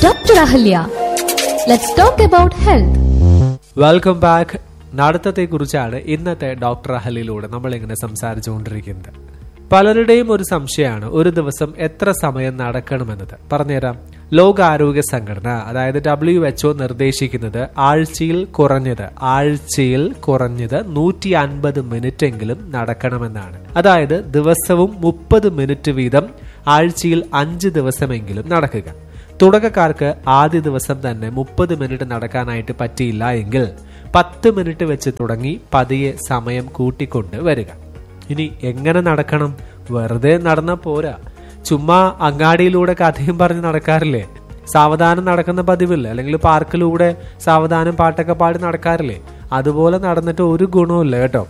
Dr. Ahalya. Let's talk about health. Welcome back നടത്തത്തെ കുറിച്ചാണ് ഇന്നത്തെ ഡോക്ടർ അഹലിലൂടെ നമ്മൾ ഇങ്ങനെ സംസാരിച്ചുകൊണ്ടിരിക്കുന്നത് പലരുടെയും ഒരു സംശയമാണ് ഒരു ദിവസം എത്ര സമയം നടക്കണമെന്നത് പറഞ്ഞുതരാം ലോകാരോഗ്യ സംഘടന അതായത് ഡബ്ല്യു എച്ച്ഒ നിർദ്ദേശിക്കുന്നത് ആഴ്ചയിൽ കുറഞ്ഞത് ആഴ്ചയിൽ കുറഞ്ഞത് നൂറ്റി അൻപത് മിനിറ്റ് എങ്കിലും നടക്കണമെന്നാണ് അതായത് ദിവസവും മുപ്പത് മിനിറ്റ് വീതം ആഴ്ചയിൽ അഞ്ച് ദിവസമെങ്കിലും നടക്കുക തുടക്കക്കാർക്ക് ആദ്യ ദിവസം തന്നെ മുപ്പത് മിനിറ്റ് നടക്കാനായിട്ട് പറ്റിയില്ല എങ്കിൽ പത്ത് മിനിറ്റ് വെച്ച് തുടങ്ങി പതിയെ സമയം കൂട്ടിക്കൊണ്ട് വരിക ഇനി എങ്ങനെ നടക്കണം വെറുതെ നടന്ന പോരാ ചുമ്മാ അങ്ങാടിയിലൂടെ കഥയും പറഞ്ഞ് നടക്കാറില്ലേ സാവധാനം നടക്കുന്ന പതിവില്ലേ അല്ലെങ്കിൽ പാർക്കിലൂടെ സാവധാനം പാട്ടൊക്കെ പാടി നടക്കാറില്ലേ അതുപോലെ നടന്നിട്ട് ഒരു ഗുണവുമില്ല കേട്ടോ